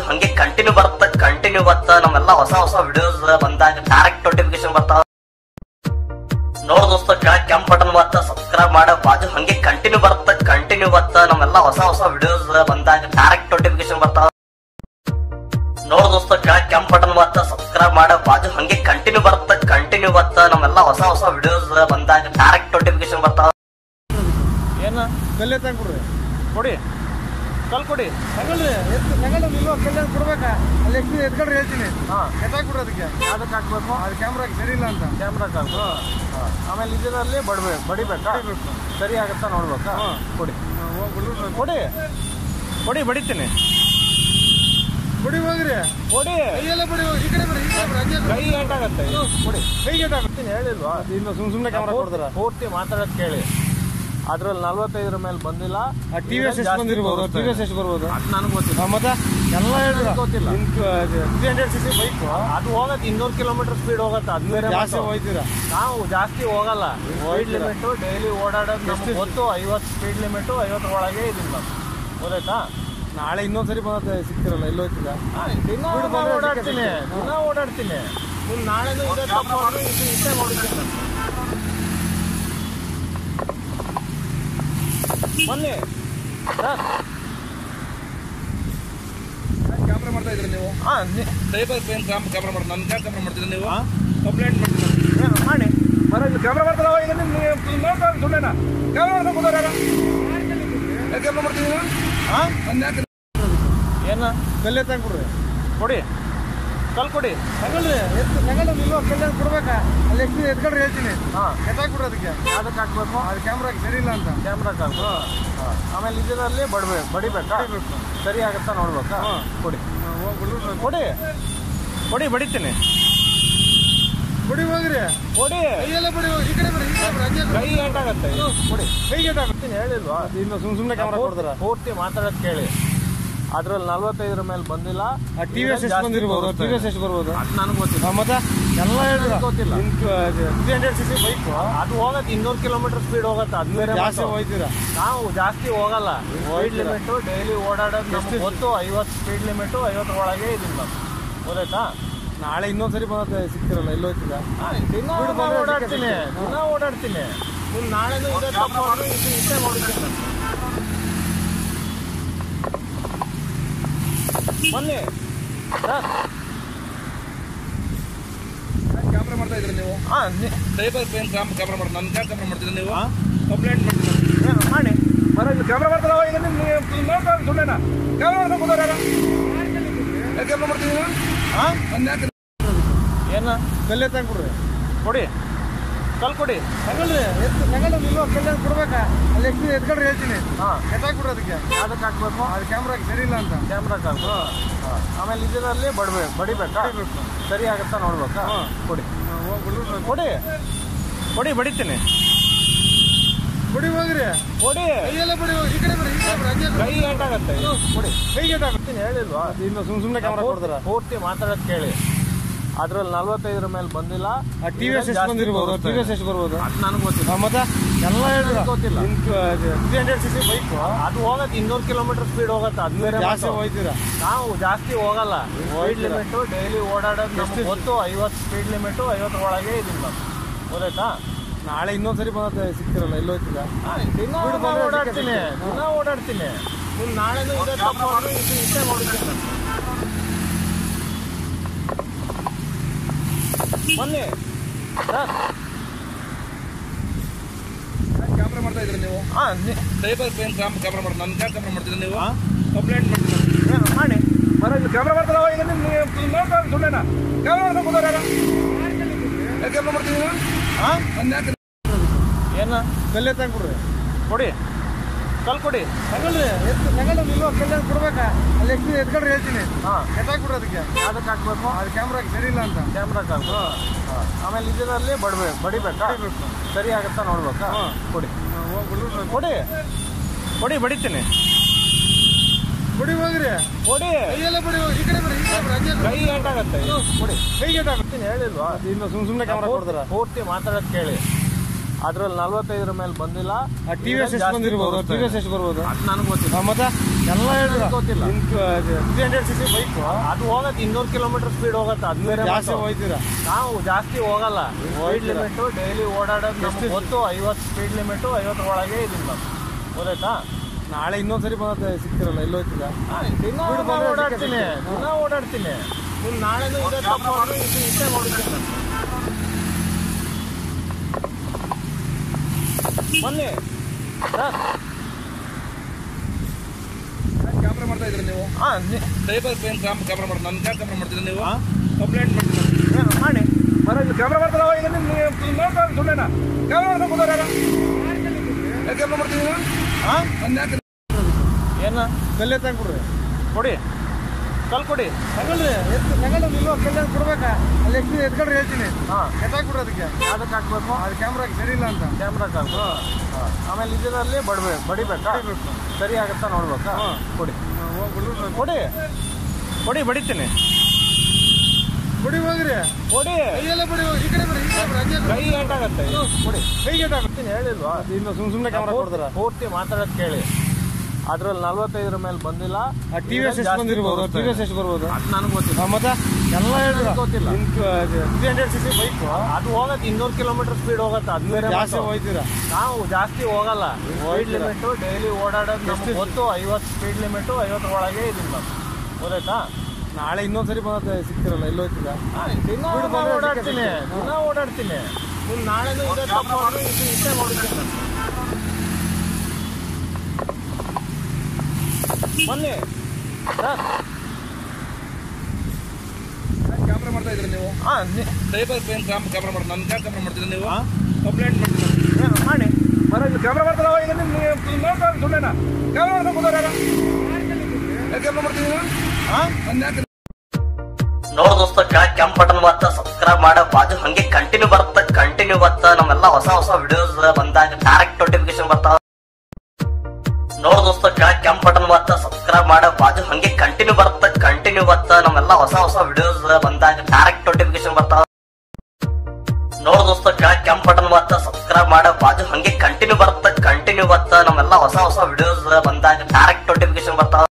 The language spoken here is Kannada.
ಹಂಗೆ ಕಂಟಿನ್ಯೂ ಬರುತ್ತೆ ಕಂಟಿನ್ಯೂ ಬತ್ತ ನಮ್ಮೆಲ್ಲ ಹೊಸ ಹೊಸ ವಿಡಿಯೋಸ್ ಬಂದಾಗ ಡೈರೆಕ್ಟ್ ನೋಟಿಫಿಕೇಶನ್ ಬರ್ತಾವ ನೋಡ್ ದೋಸ್ತ ಕೆಳಗ್ ಕೆಂಪ್ ಬಟನ್ ಬತ್ತ ಸಬ್ಸ್ಕ್ರೈಬ್ ಮಾಡ ಬಾಜು ಹಂಗೆ ಕಂಟಿನ್ಯೂ ಬರುತ್ತೆ ಕಂಟಿನ್ಯೂ ಬತ್ತ ನಮ್ಮೆಲ್ಲ ಹೊಸ ಹೊಸ ವಿಡಿಯೋಸ್ ಬಂದಾಗ ಡೈರೆಕ್ಟ್ ನೋಟಿಫಿಕೇಶನ್ ಬರ್ತಾವ ನೋಡ್ ದೋಸ್ತ ಕೆಳಗ್ ಕೆಂಪ್ ಬಟನ್ ಬತ್ತ ಸಬ್ಸ್ಕ್ರೈಬ್ ಮಾಡ ಬಾಜು ಹಂಗೆ ಕಂಟಿನ್ಯೂ ಬರುತ್ತೆ ಕಂಟಿನ್ಯೂ ಬತ್ತ ನಮ್ಮೆಲ್ಲ ಹೊಸ ಹೊಸ ವಿಡಿಯೋಸ್ ಬಂದಾಗ ಡೈರೆಕ್ಟ್ ನೋಟಿಫಿಕೇಶನ್ ಬರ್ತಾವ ಏನ ಕಲ್ಲೆ ತಂದ್ಕೊಡ್ರಿ ಕೊಡಿ ಕಲ್ ಕೊಡಿ ತಗೊಳ್ರಿ ಎತ್ತು ತಗೊಂಡು ನಿಲ್ವ ಕಲ್ಯಾಣ ಕೊಡ್ಬೇಕಾ ಅಲ್ಲಿ ಎಷ್ಟು ಎತ್ಕೊಳ್ರಿ ಹೇಳ್ತೀನಿ ಹಾ ಎತ್ತಾಕ್ಬಿಡ್ರಿ ಅದಕ್ಕೆ ಅದಕ್ಕೆ ಹಾಕ್ಬೇಕು ಅದು ಕ್ಯಾಮ್ರಾಗೆ ಸರಿ ಇಲ್ಲ ಅಂತ ಕ್ಯಾಮ್ರಾಕ್ಕೆ ಹಾಕ್ಬೇಕು ಆಮೇಲೆ ಇದರಲ್ಲಿ ಬಡ್ಬೇಕು ಬಡಿಬೇಕಾ ಬಡಿಬೇಕು. ಸರಿ ಆಗತ್ತಾ ನೋಡ್ಬೇಕಾ ಹಾ. ಕೊಡಿ ಹೋಗ್ಬಿಡ್ರಿ ಕೊಡಿ ಕೊಡಿ ಬಡಿತೀನಿ ಬಿಡಿ ಹೋಗ್ರಿ ಕೊಡಿ ಕೈಯೆಲ್ಲ ಬಿಡಿ ಹೋಗಿ ಈ ಕಡೆ ಬರ್ರಿ ಈ ಕಡೆ ಬರ್ರಿ ಹಂಗೆ ಕೈ ಏಟಾಗತ್ತೆ ಕೊಡಿ ಕೈಗೆ ಎತ್ತಾಕ್ಬಿಡಿ. ಬರ್ತೀನಿ ಹೇಳಿಲ್ವಾ ಇನ್ನು ಸುಮ್ ಸುಮ್ಮನೆ ಕ್ಯಾಮ್ರಾ ಕೊಡ್ತಾರ ಪೂರ್ತಿ ಮಾತಾಡೋದು ಕೇಳಿ ಅದ್ರಲ್ಲಿ ನಲ್ವತ್ತೈದರ ಮೇಲೆ ಬಂದಿಲ್ಲ ಆ ಟಿ ವಿ ಎಸ್ ಎಷ್ಟು ಬಂದಿರ್ಬೋದು ಟಿ ವಿ ಎಸ್ ಎಷ್ಟು ಬರ್ಬೋದು ಅದು ನನಗೆ ಗೊತ್ತಿಲ್ಲ ಆ, ಮತ್ತೆ ಎಲ್ಲ ಹೇಳಿದ್ರ ಗೊತ್ತಿಲ್ಲ. Three hundred C C bike ಅದು ಹೋಗತ್ತೆ ಇನ್ನೂರು ಕಿಲೋಮೀಟರ್ ಸ್ಪೀಡ್ ಹೋಗತ್ತೆ ಅದು ಬೇರೆ ಜಾಸ್ತಿ ಮಾತು. ಹೋಯ್ತೀರಾ ನಾವು ಜಾಸ್ತಿ ಹೋಗಲ್ಲ ಸ್ಪೀಡ್ ಹೋಗ್ತೀರಾ? ಲಿಮಿಟ್ ಡೈಲಿ ಓಡಾಡೋದು ನಮ್ಗೆ ಎಷ್ಟು? ಗೊತ್ತು ಐವತ್ತು ಸ್ಪೀಡ್ ಲಿಮಿಟ್ ಐವತ್ತರ ಒಳಗೆ ಇದೀನಿ ನಾನು ಗೊತ್ತಾಯ್ತಾ ನಾಳೆ ಇನ್ನೊಂದ್ಸರಿ ಬಂದ ಸಿಗ್ತಿರಲ್ಲ ಎಲ್ಲಿ ಹೋಯ್ತೀರಾ ದಿನ ಬಿಡು ಬಂದ್ರೆ ಓಡಾಡ್ತೀನಿ ಸಿಕ್ಕತ್ತೆ. ದಿನ ಓಡಾಡ್ತೀನಿ ನೀನು ನಾಳೆನೂ ಇದೇ ತಪ್ಪು ಮಾಡಿದ್ರೆ ಇದು ಇಷ್ಟೇ ನೋಡಿದ್ದೀನಿ ನಾನು ಬನ್ನಿ ಸರ್ ಕ್ಯಾಮ್ರಾ ಮಾಡ್ತಾ ಇದ್ರಿ ನೀವು ಹಾಂ ಸೈಬರ್ ಕ್ರೈಮ್ ಕ್ಯಾಮ್ ಕ್ಯಾಮ್ರಾ ಮಾಡಿ ನನ್ನ ಕ್ಯಾಮ್ ಕ್ಯಾಮ್ರಾ ಮಾಡ್ತಿದ್ದೆ ನೀವು ಹಾ? ಕಂಪ್ಲೇಂಟ್ ಮಾಡ್ತೀನಿ ಮಾಡಿ ಬರ ಇಲ್ಲಿ ಕ್ಯಾಮ್ರಾ ಮಾಡ್ತಾರವ ಈಗ ನಿಮ್ಮ ನೋಡ್ತಾ ಸುಳ್ಳೇನ ಕ್ಯಾಮ್ರಾ ಮಾಡ್ತಾ ಕೂತಾರ ಯಾಕೆ ಕ್ಯಾಮ್ರಾ ಮಾಡ್ತೀನಿ ನೀವು ಹಾಂ ನನ್ನ ಯಾಕೆ ಏನು ಕಲ್ಲೆ ತಂದ್ಕೊಡ್ರಿ ಕೊಡಿ ಕಲ್ ಕೊಡಿ ತಗೊಳ್ರಿ ಎತ್ತು ತಗೊಂಡು ನಿಲ್ವ ಕಲ್ಯಾಣ ಕೊಡ್ಬೇಕಾ ಅಲ್ಲಿ ಎಷ್ಟು ಎತ್ಕೊಳ್ರಿ ಹೇಳ್ತೀನಿ ಹಾಂ ಎತ್ತಾಕ್ಬಿಡ್ರಿ ಅದಕ್ಕೆ ಅದಕ್ಕೆ ಹಾಕ್ಬೇಕು ಅದು ಕ್ಯಾಮ್ರಾಗೆ ಸರಿ ಇಲ್ಲ ಅಂತ ಕ್ಯಾಮ್ರಾಕ್ಕೆ ಹಾಕ್ಬೇಕು ಆಮೇಲೆ ಇದರಲ್ಲಿ ಬಡ್ಬೇಕು ಬಡಿಬೇಕಾ ಬಡಿಬೇಕು. ಸರಿ ಆಗತ್ತಾ ನೋಡ್ಬೇಕಾ ಹಾ. ಕೊಡಿ ಹೋಗ್ಬಿಡ್ರಿ ಕೊಡಿ ಕೊಡಿ ಬಡಿತೀನಿ ಬಿಡಿ ಹೋಗ್ರಿ ಕೊಡಿ ಕೈಯೆಲ್ಲ ಬಿಡಿ ಹೋಗಿ ಈ ಕಡೆ ಬರ್ರಿ ಈ ಕಡೆ ಬರ್ರಿ ಹಂಗೆ ಕೈ ಏಟಾಗತ್ತೆ ಕೊಡಿ ಕೈಗೆ ಎತ್ತಾಕ್ಬಿಡಿ. ಬರ್ತೀನಿ ಹೇಳಿಲ್ವಾ ಇನ್ನು ಸುಮ್ ಸುಮ್ಮನೆ ಕ್ಯಾಮ್ರಾ ಕೊಡ್ತಾರ ಪೂರ್ತಿ ಮಾತಾಡೋದು ಕೇಳಿ ಅದ್ರಲ್ಲಿ ನಲ್ವತ್ತೈದರ ಮೇಲೆ ಬಂದಿಲ್ಲ ಆ ಟಿ ವಿ ಎಸ್ ಎಷ್ಟು ಬಂದಿರ್ಬೋದು ಟಿ ವಿ ಎಸ್ ಎಷ್ಟು ಬರ್ಬೋದು ಅದು ನನಗೆ ಗೊತ್ತಿಲ್ಲ ಆ, ಮತ್ತೆ ಎಲ್ಲ ಹೇಳಿದ್ರ ಗೊತ್ತಿಲ್ಲ. Three hundred C C bike ಅದು ಹೋಗತ್ತೆ ಇನ್ನೂರು ಕಿಲೋಮೀಟರ್ ಸ್ಪೀಡ್ ಹೋಗತ್ತೆ ಅದು ಬೇರೆ ಜಾಸ್ತಿ ಮಾತು. ಹೋಯ್ತೀರಾ ನಾವು ಜಾಸ್ತಿ ಹೋಗಲ್ಲ ಸ್ಪೀಡ್ ಹೋಗ್ತೀರಾ? ಲಿಮಿಟ್ ಡೈಲಿ ಓಡಾಡೋದು ನಮ್ಗೆ ಎಷ್ಟು? ಗೊತ್ತು ಐವತ್ತು ಸ್ಪೀಡ್ ಲಿಮಿಟ್ ಐವತ್ತರ ಒಳಗೆ ಇದೀನಿ ನಾನು ಗೊತ್ತಾಯ್ತಾ ನಾಳೆ ಇನ್ನೊಂದ್ಸರಿ ಬಂದ ಸಿಗ್ತಿರಲ್ಲ ಎಲ್ಲಿ ಹೋಯ್ತೀರಾ ದಿನ ಬಿಡು ಬಂದ್ರೆ ಓಡಾಡ್ತೀನಿ ಸಿಕ್ಕತ್ತೆ. ದಿನ ಓಡಾಡ್ತೀನಿ ನೀನು ನಾಳೆನೂ ಇದೇ ತಪ್ಪು ಮಾಡಿದ್ರೆ ಇದು ಇಷ್ಟೇ ನೋಡಿದ್ದೀನಿ ನಾನು ಬನ್ನಿ ಸರ್ ಕ್ಯಾಮ್ರಾ ಮಾಡ್ತಾ ಇದ್ರಿ ನೀವು ಹಾಂ ಸೈಬರ್ ಕ್ರೈಮ್ ಕ್ಯಾಮ್ ಕ್ಯಾಮ್ರಾ ಮಾಡಿ ನನ್ನ ಕ್ಯಾಮ್ ಕ್ಯಾಮ್ರಾ ಮಾಡ್ತಿದ್ದೆ ನೀವು ಹಾ? ಕಂಪ್ಲೇಂಟ್ ಮಾಡ್ತೀನಿ ಮಾಡಿ ಬರ ಇಲ್ಲಿ ಕ್ಯಾಮ್ರಾ ಮಾಡ್ತಾರವ ಈಗ ನಿಮ್ಮ ನೋಡ್ತಾ ಸುಳ್ಳೇನ ಕ್ಯಾಮ್ರಾ ಮಾಡ್ತಾ ಕೂತಾರ ಯಾಕೆ ಕ್ಯಾಮ್ರಾ ಮಾಡ್ತೀನಿ ನೀವು ಹಾಂ ನನ್ನ ಯಾಕೆ ಏನು ಕಲ್ಲೆ ತಂದ್ಕೊಡ್ರಿ ಕೊಡಿ ಕಲ್ ಕೊಡಿ ತಗೊಳ್ರಿ ಎತ್ತು ತಗೊಂಡು ನಿಲ್ವ ಕಲ್ಯಾಣ ಕೊಡ್ಬೇಕಾ ಅಲ್ಲಿ ಎಷ್ಟು ಎತ್ಕೊಳ್ರಿ ಹೇಳ್ತೀನಿ ಹಾಂ ಎತ್ತಾಕ್ಬಿಡ್ರಿ ಅದಕ್ಕೆ ಅದಕ್ಕೆ ಹಾಕ್ಬೇಕು ಅದು ಕ್ಯಾಮ್ರಾಗೆ ಸರಿ ಇಲ್ಲ ಅಂತ ಕ್ಯಾಮ್ರಾಕ್ಕೆ ಹಾಕ್ಬೇಕು ಆಮೇಲೆ ಇದರಲ್ಲಿ ಬಡ್ಬೇಕು ಬಡಿಬೇಕಾ ಬಡಿಬೇಕು. ಸರಿ ಆಗತ್ತಾ ನೋಡ್ಬೇಕಾ ಹಾ. ಕೊಡಿ ಹೋಗ್ಬಿಡ್ರಿ ಕೊಡಿ ಕೊಡಿ ಬಡಿತೀನಿ ಬಿಡಿ ಹೋಗ್ರಿ ಕೊಡಿ ಕೈಯೆಲ್ಲ ಬಿಡಿ ಹೋಗಿ ಈ ಕಡೆ ಬರ್ರಿ ಈ ಕಡೆ ಬರ್ರಿ ಹಂಗೆ ಕೈ ಏಟಾಗತ್ತೆ ಕೊಡಿ ಕೈಗೆ ಎತ್ತಾಕ್ಬಿಡಿ. ಬರ್ತೀನಿ ಹೇಳಿಲ್ವಾ ಇನ್ನು ಸುಮ್ ಸುಮ್ಮನೆ ಕ್ಯಾಮ್ರಾ ಕೊಡ್ತಾರ ಪೂರ್ತಿ ಮಾತಾಡೋದು ಕೇಳಿ ಅದ್ರಲ್ಲಿ ನಲ್ವತ್ತೈದರ ಮೇಲೆ ಬಂದಿಲ್ಲ ಆ ಟಿ ವಿ ಎಸ್ ಎಷ್ಟು ಬಂದಿರ್ಬೋದು ಟಿ ವಿ ಎಸ್ ಎಷ್ಟು ಬರ್ಬೋದು ಅದು ನನಗೆ ಗೊತ್ತಿಲ್ಲ ಆ, ಮತ್ತೆ ಎಲ್ಲ ಹೇಳಿದ್ರ ಗೊತ್ತಿಲ್ಲ. Three hundred C C bike ಅದು ಹೋಗತ್ತೆ ಇನ್ನೂರು ಕಿಲೋಮೀಟರ್ ಸ್ಪೀಡ್ ಹೋಗತ್ತೆ ಅದು ಬೇರೆ ಜಾಸ್ತಿ ಮಾತು. ಹೋಯ್ತೀರಾ ನಾವು ಜಾಸ್ತಿ ಹೋಗಲ್ಲ ಸ್ಪೀಡ್ ಹೋಗ್ತೀರಾ? ಲಿಮಿಟ್ ಡೈಲಿ ಓಡಾಡೋದು ನಮ್ಗೆ ಎಷ್ಟು? ಗೊತ್ತು ಐವತ್ತು ಸ್ಪೀಡ್ ಲಿಮಿಟ್ ಐವತ್ತರ ಒಳಗೆ ಇದೀನಿ ನಾನು ಗೊತ್ತಾಯ್ತಾ ನಾಳೆ ಇನ್ನೊಂದ್ಸರಿ ಬಂದ ಸಿಗ್ತಿರಲ್ಲ ಎಲ್ಲಿ ಹೋಯ್ತೀರಾ ದಿನ ಬಿಡು ಬಂದ್ರೆ ಓಡಾಡ್ತೀನಿ ಸಿಕ್ಕತ್ತೆ. ದಿನ ಓಡಾಡ್ತೀನಿ ನೀನು ನಾಳೆನೂ ಇದೇ ತಪ್ಪು ಮಾಡಿದ್ರೆ ಇದು ಇಷ್ಟೇ ನೋಡಿದ್ದೀನಿ ನಾನು ಬನ್ನಿ ಸರ್ ಕ್ಯಾಮ್ರಾ ಮಾಡ್ತಾ ಇದ್ರಿ ನೀವು ಹಾಂ ಸೈಬರ್ ಕ್ರೈಮ್ ಕ್ಯಾಮ್ ಕ್ಯಾಮ್ರಾ ಮಾಡಿ ನನ್ನ ಕ್ಯಾಮ್ ಕ್ಯಾಮ್ರಾ ಮಾಡ್ತಿದ್ದೆ ನೀವು ಹಾ? ಕಂಪ್ಲೇಂಟ್ ಮಾಡ್ತೀನಿ ಮಾಡಿ ಬರ ಇಲ್ಲಿ ಕ್ಯಾಮ್ರಾ ಮಾಡ್ತಾರವ ಈಗ ನಿಮ್ಮ ನೋಡ್ತಾ ಸುಳ್ಳೇನ ಕ್ಯಾಮ್ರಾ ಮಾಡ್ತಾ ಕೂತಾರ ಯಾಕೆ ಕ್ಯಾಮ್ರಾ ಮಾಡ್ತೀನಿ ನೀವು ಹಾಂ ನನ್ನ ಯಾಕೆ ಏನು ಕಲ್ಲೆ ತಂದ್ಕೊಡ್ರಿ ಕೊಡಿ ಕಲ್ ಕೊಡಿ ತಗೊಳ್ರಿ ಎತ್ತು ತಗೊಂಡು ನಿಲ್ವ ಕಲ್ಯಾಣ ಕೊಡ್ಬೇಕಾ ಅಲ್ಲಿ ಎಷ್ಟು ಎತ್ಕೊಳ್ರಿ ಹೇಳ್ತೀನಿ ಹಾಂ ಎತ್ತಾಕ್ಬಿಡ್ರಿ ಅದಕ್ಕೆ ಅದಕ್ಕೆ ಹಾಕ್ಬೇಕು ಅದು ಕ್ಯಾಮ್ರಾಗೆ ಸರಿ ಇಲ್ಲ ಅಂತ ಕ್ಯಾಮ್ರಾಕ್ಕೆ ಹಾಕ್ಬೇಕು ಆಮೇಲೆ ಇದರಲ್ಲಿ ಬಡ್ಬೇಕು ಬಡಿಬೇಕಾ ಬಡಿಬೇಕು. ಸರಿ ಆಗತ್ತಾ ನೋಡ್ಬೇಕಾ ಹಾ. ಕೊಡಿ ಹೋಗ್ಬಿಡ್ರಿ ಕೊಡಿ ಕೊಡಿ ಬಡಿತೀನಿ ಬಿಡಿ ಹೋಗ್ರಿ ಕೊಡಿ ಕೈಯೆಲ್ಲ ಬಿಡಿ ಹೋಗಿ ಈ ಕಡೆ ಬರ್ರಿ ಈ ಕಡೆ ಬರ್ರಿ ಹಂಗೆ ಕೈ ಏಟಾಗತ್ತೆ ಕೊಡಿ ಕೈಗೆ ಎತ್ತಾಕ್ಬಿಡಿ. ಬರ್ತೀನಿ ಹೇಳಿಲ್ವಾ ಇನ್ನು ಸುಮ್ ಸುಮ್ಮನೆ ಕ್ಯಾಮ್ರಾ ಕೊಡ್ತಾರ ಪೂರ್ತಿ ಮಾತಾಡೋದು ಕೇಳಿ ಅದ್ರಲ್ಲಿ ನಲ್ವತ್ತೈದರ ಮೇಲೆ ಬಂದಿಲ್ಲ ಟಿ ವಿ ಎಸ್ ಎಷ್ಟು ಬಂದಿರ್ಬೋದು ಟಿ ವಿ ಎಸ್ ಎಷ್ಟು ಬರ್ಬೋದು ಅದು ನನಗೆ ಗೊತ್ತಿಲ್ಲ ಆ, ಮತ್ತೆ ಎಲ್ಲ ಹೇಳಿದ್ರ ಗೊತ್ತಿಲ್ಲ. Three hundred C C bike ಅದು ಹೋಗತ್ತೆ ಇನ್ನೂರು ಕಿಲೋಮೀಟರ್ ಸ್ಪೀಡ್ ಹೋಗತ್ತೆ ಅದು ಬೇರೆ ಜಾಸ್ತಿ ಮಾತು. ಹೋಯ್ತೀರಾ ನಾವು ಜಾಸ್ತಿ ಹೋಗಲ್ಲ ಸ್ಪೀಡ್ ಹೋಗ್ತೀರಾ? ಲಿಮಿಟ್ ಡೈಲಿ ಓಡಾಡೋದು ನಮ್ಗೆ ಎಷ್ಟು? ಗೊತ್ತು ಐವತ್ತು ಸ್ಪೀಡ್ ಲಿಮಿಟ್ ಐವತ್ತರ ಒಳಗೆ ಇದೀನಿ ನಾನು ಗೊತ್ತಾಯ್ತಾ ನಾಳೆ ಇನ್ನೊಂದ್ಸರಿ ಬಂದ ಸಿಗ್ತಿರಲ್ಲ ಎಲ್ಲಿ ಹೋಯ್ತಿಲ್ಲ ಹಾ, ದಿನ ಬಿಡು, ನಾನು ಬಂದ್ರೆ ಓಡಾಡ್ತೀನಿ ಸಿಕ್ಕತ್ತೆ. ದಿನ ಓಡಾಡ್ತೀನಿ ನೀನು ನಾಳೆನೂ ಇದೇ ತಪ್ಪು ಮಾಡಿದ್ರೆ ಇದು ಇಷ್ಟೇ ಮಾಡಿದ್ದೀನಿ ನಾನು ಬನ್ನಿ ಸರ್ ಕ್ಯಾಮ್ರಾ ಮಾಡ್ತಾ ಇದ್ರಿ ನೀವು ಹಾಂ ಡ್ರೈವರ್ ಏನ್ ಕ್ಯಾಮ್ರಾ ಮಾಡ್ತಾರೆ ನನ್ನ ಕ್ಯಾಮ್ರಾ ಮಾಡ್ತೀರಾ ನೀವು ಹಾ? ಕಂಪ್ಲೇಂಟ್ ಮಾಡ್ತೀನಿ ಮಾಡಿ ಬರ ಇಲ್ಲಿ ಕ್ಯಾಮ್ರಾ ಮಾಡ್ತಾರವ ಈಗ ನಿಮ್ ನೋಡ್ತಾ ಸುಳ್ಳೇನ ಕ್ಯಾಮ್ರಾ ಮಾಡ್ಕೊಂಡು ಕೂತಾರ ಯಾಕೆ ಕ್ಯಾಮ್ರಾ ಮಾಡ್ತೀನಿ ನೀವು ಹಾಂ ನನ್ನ ಯಾಕೆ ಏನು ಕಲ್ಲೇ ತಂದ್ಬಿಡ್ರಿ ಕೊಡಿ ಕಲ್ ಕೊಡಿ ತಗೊಳ್ರಿ ಎತ್ತು ತಗೊಂಡು ನಿಲ್ವ ಕಲ್ಯಾಣ ಕೊಡ್ಬೇಕಾ ಅಲ್ಲಿ ಎಷ್ಟು ಎತ್ಕೊಳ್ರಿ ಹೇಳ್ತೀನಿ ಹಾಂ ಎತ್ತಾಕ್ಬಿಡ್ರಿ ಅದಕ್ಕೆ ಅದಕ್ಕೆ ಹಾಕ್ಬೇಕು ಅದು ಕ್ಯಾಮ್ರಾಗೆ ಸರಿ ಇಲ್ಲ ಅಂತ ಕ್ಯಾಮ್ರಾಕ್ಕೆ ಹಾಕ್ಬೇಕು ಆಮೇಲೆ ಇದರಲ್ಲಿ ಬಡ್ಬೇಕು ಬಡಿಬೇಕಾ ಸರಿ ಆಗುತ್ತಾ ನೋಡ್ಬೇಕಾ ಕೊಡಿ ಹೋಗ್ಬಿಡ್ರಿ ಕೊಡಿ ಕೊಡಿ ಬಡಿತೀನಿ ಬಿಡಿ ಹೋಗ್ರಿ ಕೊಡಿ ಕೈಯೆಲ್ಲ ಬಿಡಿ ಹೋಗಿ ಈ ಕಡೆ ಬರ್ರಿ ಈ ಕಡೆ ಬರ್ರಿ ಹಂಗೆ ಕೈ ಏಟಾಗತ್ತೆ ಕೊಡಿ ಕೈಗೆ ಎತ್ತಾಕ್ಬಿಡಿ. ಬರ್ತೀನಿ ಹೇಳಿಲ್ವಾ ಇನ್ನು ಸುಮ್ ಸುಮ್ಮನೆ ಕ್ಯಾಮ್ರಾ ಕೊಡ್ತಾರ ಪೂರ್ತಿ ಮಾತಾಡೋದು ಕೇಳಿ ಅದ್ರಲ್ಲಿ ನಲ್ವತ್ತೈದರ ಮೇಲೆ ಬಂದಿಲ್ಲ ಆ ಟಿ ವಿ ಎಸ್ ಎಷ್ಟು ಬಂದಿರ್ಬೋದು ಟಿ ವಿ ಎಸ್ ಎಷ್ಟು ಬರ್ಬೋದು ಅದು ನನಗೆ ಗೊತ್ತಿಲ್ಲ ಆ, ಮತ್ತೆ ಎಲ್ಲ ಹೇಳಿದ್ರ ಗೊತ್ತಿಲ್ಲ. Three hundred C C bike ಅದು ಹೋಗತ್ತೆ ಇನ್ನೂರು ಕಿಲೋಮೀಟರ್ ಸ್ಪೀಡ್ ಹೋಗತ್ತೆ ಅದು ಬೇರೆ ಜಾಸ್ತಿ ಮಾತು. ಹೋಯ್ತೀರಾ ನಾವು ಜಾಸ್ತಿ ಹೋಗಲ್ಲ ಸ್ಪೀಡ್ ಹೋಗ್ತೀರಾ? ಲಿಮಿಟ್ ಡೈಲಿ ಓಡಾಡೋದು ನಮ್ಗೆ ಎಷ್ಟು? ಗೊತ್ತು ಐವತ್ತು ಸ್ಪೀಡ್ ಲಿಮಿಟ್ ಐವತ್ತರ ಒಳಗೆ ಇದೀನಿ ನಾನು ಗೊತ್ತಾಯ್ತಾ ನಾಳೆ ಇನ್ನೊಂದ್ಸರಿ ಬಂದ ಸಿಗ್ತಿರಲ್ಲ ಎಲ್ಲಿ ಹೋಯ್ತಿಲ್ಲ ದಿನ ಬಿಡು, ನಾನು ಬಂದ್ರೆ ಓಡಾಡ್ತೀನಿ ಸಿಕ್ಕತ್ತೆ. ದಿನ ಓಡಾಡ್ತೀನಿ ನೀನು ನಾಳೆನೂ ಇದೇ ತಪ್ಪು ಮಾಡಿದ್ರೆ ಇದು ಇಷ್ಟೇ ಮಾಡಿದ್ದೀನಿ ನಾನು ಬನ್ನಿ ಸರ್ ಕ್ಯಾಮ್ರಾ ಮಾಡ್ತಾ ಇದ್ರಿ ನೀವು ಹಾಂ ಡ್ರೈವರ್ ಏನ್ ಕ್ಯಾಮ್ರಾ ಮಾಡ್ತಾರೆ ನನ್ನ ಕ್ಯಾಮ್ರಾ ಮಾಡ್ತೀರಾ ನೀವು ಹಾ? ಕಂಪ್ಲೇಂಟ್ ಮಾಡ್ತೀನಿ ಮಾಡಿ ಬರ ಇಲ್ಲಿ ಕ್ಯಾಮ್ರಾ ಮಾಡ್ತಾರವ ಈಗ ನಿಮ್ ನೋಡ್ತಾ ಸುಳ್ಳೇನ ಕ್ಯಾಮ್ರಾ ಮಾಡ್ಕೊಂಡು ಕೂತಾರ ಯಾಕೆ ಕ್ಯಾಮ್ರಾ ಮಾಡ್ತೀನಿ ನೀವು ಹಾಂ ನನ್ನ ಯಾಕೆ ನೋಡ್ ದೋಸ್ತ ಕೆಳಗ್ ಕೆಂಪ್ ಬಟನ್ ಬತ್ತ ಸಬ್ಸ್ಕ್ರೈಬ್ ಮಾಡ ಬಾಜು ಹಂಗೆ ಕಂಟಿನ್ಯೂ ಬರುತ್ತ ಕಂಟಿನ್ಯೂ ಬತ್ತ ನಮ್ಮೆಲ್ಲ ಹೊಸ ಹೊಸ ವಿಡಿಯೋಸ್ ಬಂದಾಗ ಡೈರೆಕ್ಟ್ ನೋಟಿಫಿಕೇಶನ್ ಬರ್ತಾವ ನೋಡ್ ದೋಸ್ತ ಕೆಳಗ್ ಕೆಂಪ್ ಬಟನ್ ಬತ್ತ ಸಬ್ಸ್ಕ್ರೈಬ್ ಮಾಡ ಬಾಜು ಹಂಗೆ ಕಂಟಿನ್ಯೂ ಬರುತ್ತ ಕಂಟಿನ್ಯೂ ಬತ್ತ ನಮ್ಮೆಲ್ಲ ಹೊಸ ಹೊಸ ವಿಡಿಯೋಸ್ ಬಂದಾಗ ಡೈರೆಕ್ಟ್ ನೋಟಿಫಿಕೇಶನ್ ಬರ್ತಾವ ನೋಡ್ ದೋಸ್ತ ಕೆಳಗ್ ಕೆಂಪ್ ಬಟನ್ ಬತ್ತ ಸಬ್ಸ್ಕ್ರೈಬ್ ಮಾಡ ಬಾಜು ಹಂಗೆ ಕಂಟಿನ್ಯೂ ಬರುತ್ತ ಕಂಟಿನ್ಯೂ ಬತ್ತ ನಮ್ಮೆಲ್ಲ ಹೊಸ ಹೊಸ ವಿಡಿಯೋಸ್ ಬಂದಾಗ ಡೈರೆಕ್ಟ್ ನೋಟಿಫಿಕೇಶನ್ ಬರ್ತಾವ